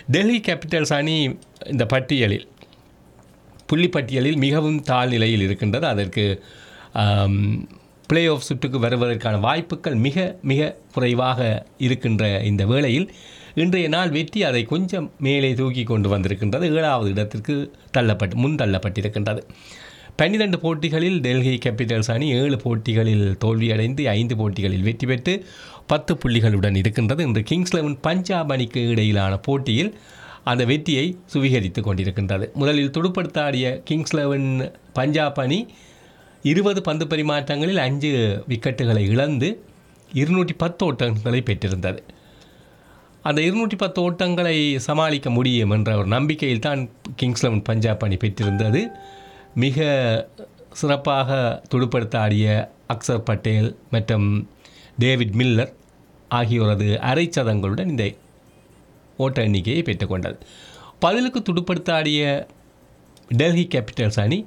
Delhi Capitals அணி இந்த பட்டியலில் புள்ளிப்பட்டியலில் மிகவும் தாழ்நிலையில் இருக்கின்றது அதற்கு பிளே ஆஃப் சுற்றுக்கு வருவதற்கான வாய்ப்புகள் மிக மிக குறைவாக இருக்கின்ற இந்த வேளையில் இன்றைய நாள் வெற்றி அதை கொஞ்சம் மேலே தூக்கி கொண்டு வந்திருக்கின்றது ஏழாவது இடத்திற்கு தள்ளப்பட்டு முன் தள்ளப்பட்டிருக்கின்றது பன்னிரண்டு போட்டிகளில் டெல்லி கேபிட்டல்ஸ் அணி ஏழு போட்டிகளில் தோல்வியடைந்து ஐந்து போட்டிகளில் வெற்றி பெற்று பத்து புள்ளிகளுடன் இருக்கின்றது இன்று கிங்ஸ் லெவன் பஞ்சாப் அணிக்கு இடையிலான போட்டியில் அந்த வெற்றியை சுவீகரித்து கொண்டிருக்கின்றது முதலில் துடுப்படுத்தாடிய கிங்ஸ் லெவன் பஞ்சாப் அணி இருபது பந்து பரிமாற்றங்களில் அஞ்சு விக்கெட்டுகளை இழந்து இருநூற்றி பத்து ஓட்டங்களை பெற்றிருந்தது அந்த இருநூற்றி பத்து ஓட்டங்களை சமாளிக்க முடியும் என்ற ஒரு நம்பிக்கையில் தான் கிங்ஸ் லெவன் பஞ்சாப் அணி பெற்றிருந்தது மிக சிறப்பாக துடுப்படுத்த ஆடிய அக்சர் பட்டேல் மற்றும் டேவிட் மில்லர் ஆகியோரது அரை சதங்களுடன் இந்த ஓட்ட எண்ணிக்கையை பெற்றுக்கொண்டது பதிலுக்கு துடுப்படுத்த ஆடிய டெல்லி கேபிட்டல்ஸ் அணி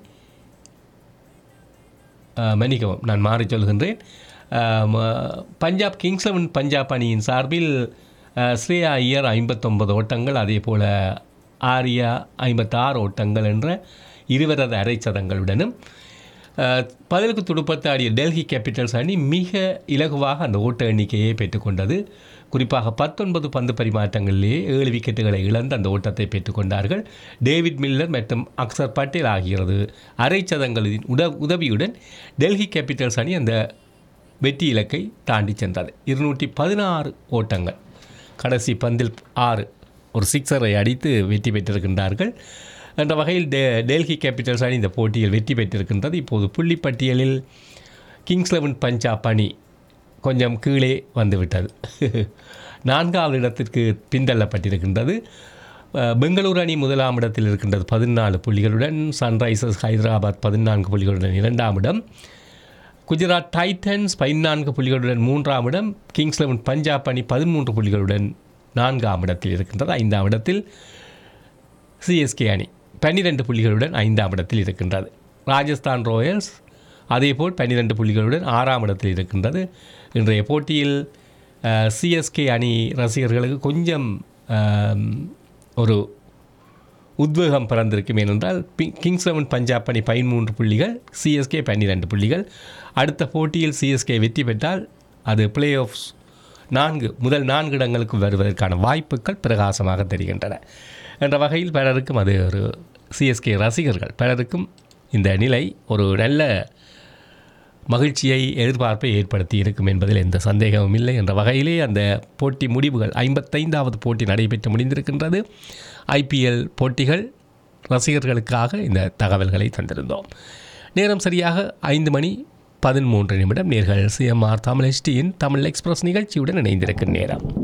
அஹ், மன்னிக்கவும் நான் மாறி சொல்கின்றேன் அஹ், ம- பஞ்சாப் கிங்ஸ் லெவன் பஞ்சாப் அணியின் சார்பில் அஹ், ஸ்ரேயா ஐயர் ஐம்பத்தொன்பது ஓட்டங்கள் அதே போல் ஆரியா ஐம்பத்தாறு ஓட்டங்கள் என்ற இருவரது அரைச்சதங்களுடனும் அஹ், பதிலுக்கு துடுப்பத்து ஆடிய டெல்லி கேபிட்டல்ஸ் அணி மிக இலகுவாக அந்த ஓட்ட எண்ணிக்கையை பெற்றுக்கொண்டது குறிப்பாக பத்தொன்பது பந்து பரிமாற்றங்களிலேயே ஏழு விக்கெட்டுகளை இழந்து அந்த ஓட்டத்தை பெற்றுக்கொண்டார்கள் டேவிட் மில்லர் மற்றும் அக்சர் பட்டேல் ஆகியது அரைச்சதங்களின் உத உதவியுடன் டெல்லி கேபிட்டல்ஸ் அணி அந்த வெற்றி இலக்கை தாண்டி சென்றது இருநூற்றி பதினாறு ஓட்டங்கள் கடைசி பந்தில் ஆறு ஒரு சிக்ஸரை அடித்து வெற்றி பெற்றிருக்கின்றார்கள் என்ற வகையில் டெ டெல்லி கேபிட்டல்ஸ் அணி இந்த போட்டியில் வெற்றி பெற்றிருக்கின்றது இப்போது புள்ளிப்பட்டியலில் கிங்ஸ் லெவன் பஞ்சாப் அணி கொஞ்சம் கீழே வந்துவிட்டது நான்காவது இடத்திற்கு பின்தள்ளப்பட்டிருக்கின்றது அஹ், பெங்களூரு அணி முதலாம் இடத்தில் இருக்கின்றது பதினாலு புள்ளிகளுடன் சன்ரைசர்ஸ் ஹைதராபாத் பதினான்கு புள்ளிகளுடன் இரண்டாம் இடம் குஜராத் டைட்டன்ஸ் பதினான்கு புள்ளிகளுடன் மூன்றாம் இடம் கிங்ஸ் லெவன் பஞ்சாப் அணி பதிமூன்று புள்ளிகளுடன் நான்காம் இடத்தில் இருக்கின்றது ஐந்தாம் இடத்தில் சிஎஸ்கே அணி பன்னிரெண்டு புள்ளிகளுடன் ஐந்தாம் இடத்தில் இருக்கின்றது ராஜஸ்தான் ராயல்ஸ் அதேபோல் பன்னிரெண்டு புள்ளிகளுடன் ஆறாம் இடத்தில் இருக்கின்றது இன்றைய போட்டியில் சிஎஸ்கே அணி ரசிகர்களுக்கு கொஞ்சம் ஆம், ஒரு உத்வேகம் பிறந்திருக்கும் ஏனென்றால் பி- கிங்ஸ் லெவன் பஞ்சாப் அணி பதிமூன்று புள்ளிகள் சிஎஸ்கே பன்னிரெண்டு புள்ளிகள் அடுத்த போட்டியில் சிஎஸ்கே வெற்றி பெற்றால் அது பிளே ஆஃப்ஸ் நான்கு முதல் நான்கு இடங்களுக்கு வருவதற்கான வாய்ப்புகள் பிரகாசமாக தெரிகின்றன என்ற வகையில் பலருக்கும் அது ஒரு சிஎஸ்கே ரசிகர்கள் பலருக்கும் இந்த நிலை ஒரு நல்ல மகிழ்ச்சியை எதிர்பார்ப்பை ஏற்படுத்தி இருக்கும் என்பதில் எந்த சந்தேகமும் இல்லை என்ற வகையிலே அந்த போட்டி முடிவுகள் ஐம்பத்தைந்தாவது போட்டி நடைபெற்று முடிந்திருக்கின்றது ஐபிஎல் போட்டிகள் ரசிகர்களுக்காக இந்த தகவல்களை தந்திருந்தோம் நேரம் சரியாக ஐந்து மணி பதிமூன்று நிமிடம் நேர்கள் சிஎம்ஆர் தமிழ் எஸ்டியின் தமிழ் எக்ஸ்பிரஸ் நிகழ்ச்சியுடன் இணைந்திருக்கும் நேரம்